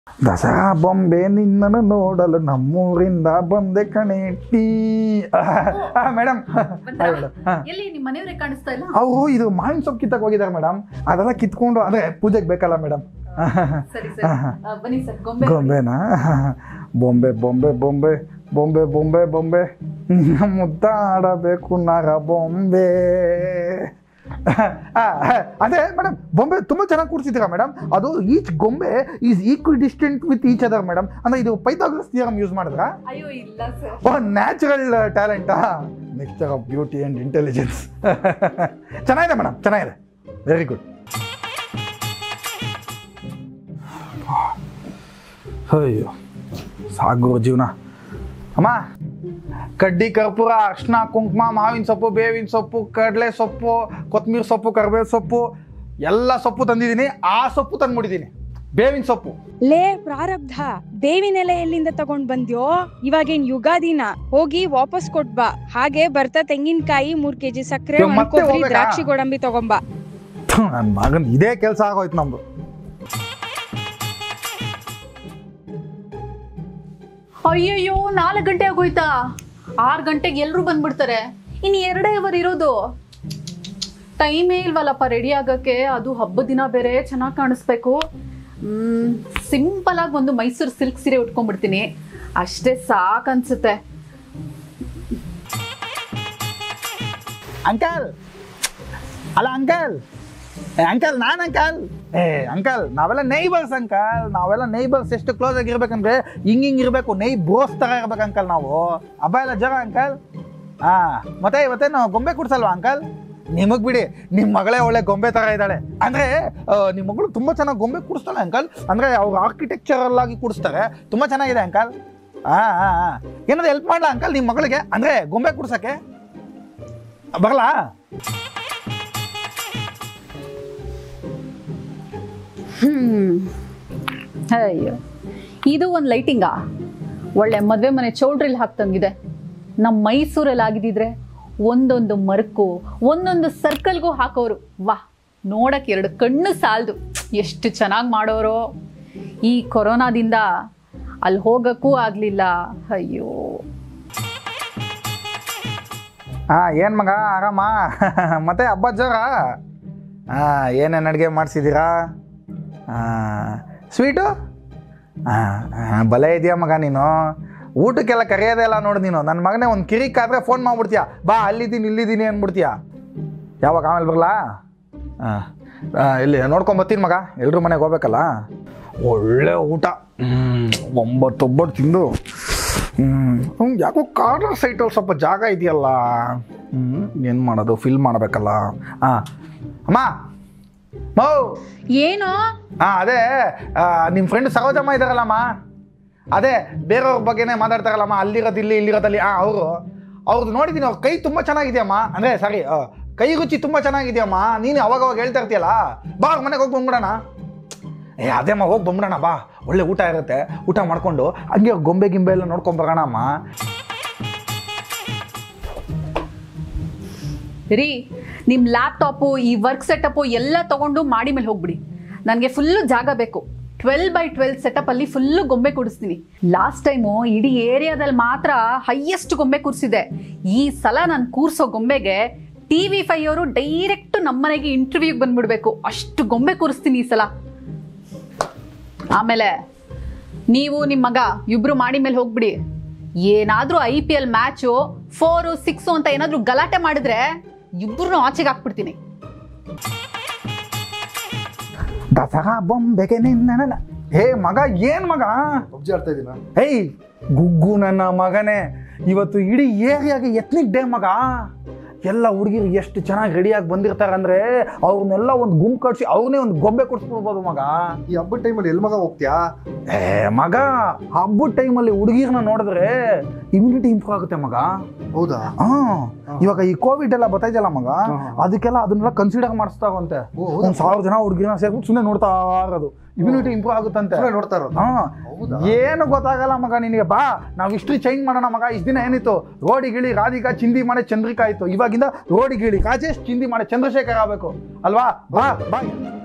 ದಸರಾ ಬೊಂಬೆ ನಿನ್ನನ್ನು ನೋಡಲು ನಮ್ಮೂರಿಂದ ಬಂದೆ ಕಣೆ ಟೀ ಮೇಡಮ್ ಎಲ್ಲಿ ನಿಮ್ಮ ಮನೆಯವರೇ ಕಾಣಿಸ್ತಾ ಇಲ್ಲ ಅವರು ಇದು ಮಾವಿನ ಸೊಪ್ಪು ಕಿತ್ತಕ್ಕೆ ಹೋಗಿದ್ದಾರೆ ಮೇಡಮ್ ಅದೆಲ್ಲ ಕಿತ್ಕೊಂಡು ಅಂದ್ರೆ ಪೂಜೆಗೆ ಬೇಕಲ್ಲ ಮೇಡಮ್ ಸರಿ ಸರಿ ಆ, ಬನ್ನಿ ಸರ್ ಗೊಂಬೆ ಗೊಂಬೆನಾ ಬೊಂಬೆ ಬೊಂಬೆ ಬೊಂಬೆ ಬೊಂಬೆ ಬೊಂಬೆ ಬೊಂಬೆ ನಿನ್ನ ಮುದ್ದಾಡಬೇಕು ನರ ಬೊಂಬೆ ಆ, ಆ, ಅದೇ ಮೇಡಮ್ ಬೊಂಬೆ ತುಂಬ ಚೆನ್ನಾಗಿ ಕೂರಿಸಿದ್ದೀರಾ ಮೇಡಮ್ ಅದು ಈಚ್ ಗೊಂಬೆ is equidistant with each other madam ಅಂದ್ರೆ ಇದು ಪೈಥಾಗರಸ್ ಥಿಯರಮ್ ಯೂಸ್ ಮಾಡಿದ್ರಾ ಅಯ್ಯೋ ಇಲ್ಲ ಸರ್ ಓ ನ್ಯಾಚುರಲ್ ಟ್ಯಾಲೆಂಟಾ mixture of beauty and intelligence ಚೆನ್ನಾಗಿದೆ ಮೇಡಮ್ ಚೆನ್ನಾಗಿದೆ ವೆರಿ ಗುಡ್ ಅಯ್ಯೋ ಸಾಕು ಜೀವನ ಅಮ್ಮ ಕಡ್ಡಿ ಕರ್ಪೂರ ಅರ್ಶಿನ ಕುಂಕುಮ ಮಾವಿನ ಸೊಪ್ಪು ಬೇವಿನ ಸೊಪ್ಪು ಕಡಲೆ ಸೊಪ್ಪು ಕೊತ್ತಂಬರಿ ಸೊಪ್ಪು ಕರಿಬೇವು ಸೊಪ್ಪು ಎಲ್ಲ ಸೊಪ್ಪು ತಂದಿದ್ದೀನಿ ಆ ಸೊಪ್ಪು ತಂದ್ಬಿಟ್ಟಿದ್ದೀನಿ ಬೇವಿನ ಸೊಪ್ಪು ಲೇ ಪ್ರಾರಬ್ಧ ಬೇವಿನ ಎಲೆ ಎಲ್ಲಿಂದ ತಗೊಂಡ್ ಬಂದ್ಯೋ ಇವಾಗೇನ್ ಯುಗಾದಿನ ಹೋಗಿ ವಾಪಸ್ ಕೊಟ್ ಬಾ ಹಾಗೆ ಬರ್ತಾ ತೆಂಗಿನಕಾಯಿ ಮೂರ್ ಕೆಜಿ ಸಕ್ಕರೆ ಇವಾಗ ಒಂದ್ ಮತ್ತೆ ಕೊಬ್ಬರಿ ಹೋಗ್ಬೇಕಾ? ದ್ರಾಕ್ಷಿ ಗೋಡಂಬಿ ತಗೊಂಬಾ ನನ್ನ ಮಗನ್ ಇದೇ ಕೆಲಸ ಆಗೋಯ್ತು ನಮ್ದು ಅಯ್ಯಯ್ಯೋ ನಾಲ್ಕು ಗಂಟೆ ಆಗೋಯ್ತಾ ಆರು ಗಂಟೆಗೆ ಎಲ್ಲರೂ ಬಂದ್ಬಿಡ್ತಾರೆ ಇನ್ನು ಎರಡೇ ಅವರ್ ಇರೋದು ಟೈಮೇ ಇಲ್ವಲ್ಲಪ್ಪ ರೆಡಿ ಆಗಕ್ಕೆ ಅದು ಹಬ್ಬದ ದಿನ ಬೇರೆ ಚೆನ್ನಾಗಿ ಕಾಣಿಸ್ಬೇಕು ಸಿಂಪಲ್ ಆಗಿ ಒಂದು ಮೈಸೂರು ಸಿಲ್ಕ್ ಸೀರೆ ಉಟ್ಕೊಂಡ್ಬಿಡ್ತೀನಿ ಅಷ್ಟೇ ಸಾಕನ್ಸುತ್ತೆ ಅಂಕಲ್ ಅಲ್ಲ ಅಂಕಲ್ ಏ ಅಂಕಲ್ ನಾನು ಅಂಕಲ್ ಏ ಅಂಕಲ್ ನಾವೆಲ್ಲ ನೈಬರ್ಸ್ ಅಂಕಲ್ ನಾವೆಲ್ಲ ನೈಬರ್ಸ್ ಎಷ್ಟು ಕ್ಲೋಸ್ ಆಗಿರ್ಬೇಕಂದ್ರೆ ಹಿಂಗ್ ಹಿಂಗ್ ಇರಬೇಕು ನೈ ಬೋಸ್ ಥರ ಇರ್ಬೇಕು ಅಂಕಲ್ ನಾವು ಹಬ್ಬ ಎಲ್ಲ ಜಗ ಅಂಕಲ್ ಹಾ ಮತ್ತೆ ಇವತ್ತೇನು ಗೊಂಬೆ ಕುಡ್ಸಲ್ವಾ ಅಂಕಲ್ ನಿಮಗ್ ಬಿಡಿ ನಿಮ್ಮ ಮಗಳೇ ಒಳ್ಳೆ ಗೊಂಬೆ ಥರ ಇದ್ದಾಳೆ ಅಂದ್ರೆ ಆ, ನಿಮ್ಮ ಮಗಳು ತುಂಬಾ ಚೆನ್ನಾಗಿ ಗೊಂಬೆ ಕೂಡಿಸ್ತಾಳೆ ಅಂಕಲ್ ಅಂದ್ರೆ ಅವ್ರು ಆರ್ಕಿಟೆಕ್ಚರಲ್ ಆಗಿ ಕೂಡಿಸ್ತಾರೆ ತುಂಬಾ ಚೆನ್ನಾಗಿದೆ ಅಂಕಲ್ ಹಾ ಹಾ ಹಾ ಏನಾದ್ರು ಹೆಲ್ಪ್ ಮಾಡ್ಲಾ ಅಂಕಲ್ ನಿಮ್ಮ ಮಗಳಿಗೆ ಅಂದ್ರೆ ಗೊಂಬೆ ಕೂಡ್ಸಕ್ಕೆ ಬರಲಾ ಹ್ಮ್ ಅಯ್ಯೋ ಇದು ಒಂದು ಲೈಟಿಂಗಾ ಒಳ್ಳೆ ಮದುವೆ ಮನೆ ಚೌಲ್ಟ್ರಿಲ್ ಹಾಕ್ತಂಗಿದೆ ನಮ್ಮ ಮೈಸೂರಲ್ಲಿ ಆಗಿದ್ದಿದ್ರೆ ಒಂದೊಂದು ಮರಕ್ಕೂ ಒಂದೊಂದು ಸರ್ಕಲ್ಗೂ ಹಾಕೋರು ವಾ ನೋಡಕ್ಕೆ ಎರಡು ಕಣ್ಣು ಸಾಲದು ಎಷ್ಟು ಚೆನ್ನಾಗಿ ಮಾಡೋರು ಈ ಕೊರೋನಾದಿಂದ ಅಲ್ಲಿ ಹೋಗಕ್ಕೂ ಆಗಲಿಲ್ಲ ಅಯ್ಯೋ ಹಾ ಏನು ಮಗ ಆರಾಮ ಮತ್ತೆ ಹಬ್ಬ ಜೋರ ಹಾಂ ಏನೇನು ಅಡುಗೆ ಮಾಡಿಸಿದ್ದೀರಾ ಸ್ವೀಟು ಹಾಂ ಬಲೆ ಇದೆಯಾ ಮಗ ನೀನು ಊಟಕ್ಕೆಲ್ಲ ಕರೆಯೋದೇ ಇಲ್ಲ ನೋಡು ನೀನು ನನ್ನ ಮಗನೇ ಒಂದು ಕಿರಿಕಾದ್ರೆ ಫೋನ್ ಮಾಡ್ಬಿಡ್ತೀಯ ಬಾ ಅಲ್ಲಿದ್ದೀನಿ ಇಲ್ಲಿದ್ದೀನಿ ಅಂದ್ಬಿಡ್ತೀಯ ಯಾವಾಗ ಆಮೇಲೆ ಬರಲಾ ಹಾಂ ಇಲ್ಲಿ ನೋಡ್ಕೊಂಬತ್ತೀನಿ ಮಗ ಎಲ್ರ ಮನೆಗೆ ಹೋಗ್ಬೇಕಲ್ಲ ಒಳ್ಳೆ ಊಟ ಹ್ಮ್, ಒಂಬತ್ತೊಬ್ಬಟ್ಟು ತಿಂದು ಹ್ಞೂ ಯಾಕೋ ಕಾರ್ನರ್ ಸೈಟಲ್ಲಿ ಸ್ವಲ್ಪ ಜಾಗ ಇದೆಯಲ್ಲ ಹ್ಞೂ ಏನು ಮಾಡೋದು ಫಿಲ್ ಮಾಡಬೇಕಲ್ಲ ಹಾಂ ಅಮ್ಮ ಮೌ ಏನೋ ಹಾಂ ಅದೇ ನಿಮ್ಮ ಫ್ರೆಂಡ್ ಸರೋಜಮ್ಮ ಇದ್ದಾರಲ್ಲಮ್ಮ ಅದೇ ಬೇರೆಯವ್ರ ಬಗ್ಗೆನೇ ಮಾತಾಡ್ತಾರಲ್ಲಮ್ಮ ಅಲ್ಲಿರೋದು ಇಲ್ಲಿ ಇಲ್ಲಿರೋದಲ್ಲಿ ಹಾಂ ಅವರು ಅವ್ರದ್ದು ನೋಡಿದ್ದೀನಿ ಅವ್ರ ಕೈ ತುಂಬ ಚೆನ್ನಾಗಿದೆಯಮ್ಮ ಅಂದರೆ ಸಾರಿ ಕೈ ರುಚಿ ತುಂಬ ಚೆನ್ನಾಗಿದೆಯಮ್ಮ ನೀನು ಅವಾಗ ಅವಾಗ ಹೇಳ್ತಾ ಇರ್ತೀಯಲ್ಲ ಬಾ ಅವ್ರ ಮನೆಗೆ ಹೋಗಿ ಬಂದ್ಬಿಡೋಣ ಏ ಅದೇಮ್ಮ ಹೋಗಿ ಬಂದ್ಬಿಡೋಣ ಬಾ ಒಳ್ಳೆ ಊಟ ಇರುತ್ತೆ ಊಟ ಮಾಡ್ಕೊಂಡು ಹಂಗೆ ಅವ್ರ್ ಗೊಂಬೆ ಗಿಂಬೆ ಎಲ್ಲ ನೋಡ್ಕೊಂಡ್ ಬರೋಣ ಅಮ್ಮ ರೀ ನಿಮ್ಮ ಲ್ಯಾಪ್ಟಾಪು ಈ ವರ್ಕ್ ಸೆಟಪ್ಪು ಎಲ್ಲ ತಗೊಂಡು ಮಾಡಿ ಮೇಲೆ ಹೋಗ್ಬಿಡಿ ನನಗೆ ಫುಲ್ಲು ಜಾಗ ಬೇಕು ಟ್ವೆಲ್ ಬೈ ಟ್ವೆಲ್ ಸೆಟಪ್ಪಲ್ಲಿ ಫುಲ್ಲು ಗೊಂಬೆ ಕೂಡಿಸ್ತೀನಿ ಲಾಸ್ಟ್ ಟೈಮು ಇಡೀ ಏರಿಯಾದಲ್ಲಿ ಮಾತ್ರ ಹೈಯೆಸ್ಟ್ ಗೊಂಬೆ ಕೂರಿಸಿದೆ ಈ ಸಲ ನಾನು ಕೂರಿಸೋ ಗೊಂಬೆಗೆ ಟಿ ವಿ ಫೈ ಅವರು ಡೈರೆಕ್ಟ್ ನಮ್ಮನೆಗೆ ಇಂಟರ್ವ್ಯೂಗೆ ಬಂದ್ಬಿಡ್ಬೇಕು ಅಷ್ಟು ಗೊಂಬೆ ಕೂರಿಸ್ತೀನಿ ಈ ಸಲ ಆಮೇಲೆ ನೀವು ನಿಮ್ಮ ಮಗ ಇಬ್ರು ಮಾಡಿ ಮೇಲೆ ಹೋಗ್ಬಿಡಿ ಏನಾದ್ರೂ I P L match four six ಅಂತ ಏನಾದ್ರೂ ಗಲಾಟೆ ಮಾಡಿದ್ರೆ ಇಬ್ಬರನ್ನು ಆಚೆಗೆ ಹಾಕ್ಬಿಡ್ತೀನಿ ದಸರಾ ಬೊಂಬೆಗೆ ನಿನ್ನ ಹೇ ಮಗ ಏನ್ ಮಗ ಪಬ್ಜಿ ಆಡ್ತಾ ಇದೀನ ಏಯ್ ಗುಗ್ಗು ನನ್ನ ಮಗನೇ ಇವತ್ತು ಇಡೀ ಏರಿಯಾಗೆ ಎತ್ನಿಕ್ ಡೇ ಮಗ ಎಲ್ಲ ಹುಡುಗಿರು ಎಷ್ಟು ಚೆನ್ನಾಗಿ ರೆಡಿಯಾಗಿ ಬಂದಿರ್ತಾರೆ ಅಂದ್ರೆ ಅವ್ರನ್ನೆಲ್ಲ ಒಂದು ಗುಂಪು ಕಟ್ಸಿ ಅವ್ರನ್ನೇ ಒಂದು ಗೊಂಬೆ ಕೊಡ್ಸ್ಬಿಡ್ಬೋದು ಮಗ ಈ ಹಬ್ಬದ ಟೈಮಲ್ಲಿ ಎಲ್ಲಿ ಮಗ ಹೋಗ್ತೀಯಾ ಏ ಮಗ ಹಬ್ಬದ ಟೈಮಲ್ಲಿ ಹುಡುಗಿರ್ನ ನೋಡಿದ್ರೆ ಇಮ್ಯುನಿಟಿ ಇಂಪ್ರೂವ್ ಆಗುತ್ತೆ ಮಗ ಹೌದಾ ಹಾ ಇವಾಗ ಈ ಕೋವಿಡ್ ಎಲ್ಲ ಬರ್ತೈತಲ್ಲ ಮಗ ಹಾ. ಅದಕ್ಕೆಲ್ಲ ಅದನ್ನೆಲ್ಲ ಕನ್ಸಿಡರ್ ಮಾಡಿಸ್ತಾವಂತೆ ಓ, ಹೌದಾ? ಒಂದ್ ಸಾವಿರ ಜನ ಹುಡುಗಿನ ಸೇರ್ಬಿಟ್ಟು ಸುಮ್ಮನೆ ನೋಡ್ತಾ ಇರೋದು ಇಮ್ಯುನಿಟಿ ಇಂಪ್ರೂವ್ ಆಗುತ್ತಂತೆ ಸುಮ್ನೆ ನೋಡ್ತಾ ಇರೋದು ಹಾ ಹೌದಾ? ಏನು ಗೊತ್ತಾಗಲ್ಲ ಮಗ ನಿನಗೆ ಬಾ ನಾವು ಹಿಸ್ಟ್ರಿ ಚೇಂಜ್ ಮಾಡೋಣ ಮಗ ಇಷ್ಟು ದಿನ ಏನಿತ್ತು ರೋಡಿಗಿಳಿ ರಾಧಿಕಾ ಚಿಂದಿ ಮಾಡೆ ಚಂದ್ರಿಕಾ ಇತ್ತು ಇವಾಗಿಂದ ರೋಡಿಗಿಳಿ ರಾಜೇಶ್ ಚಿಂದಿ ಮಾಡೆ ಚಂದ್ರಶೇಖರ್ ಆಗಬೇಕು ಅಲ್ವಾ ಬಾ ಬಾ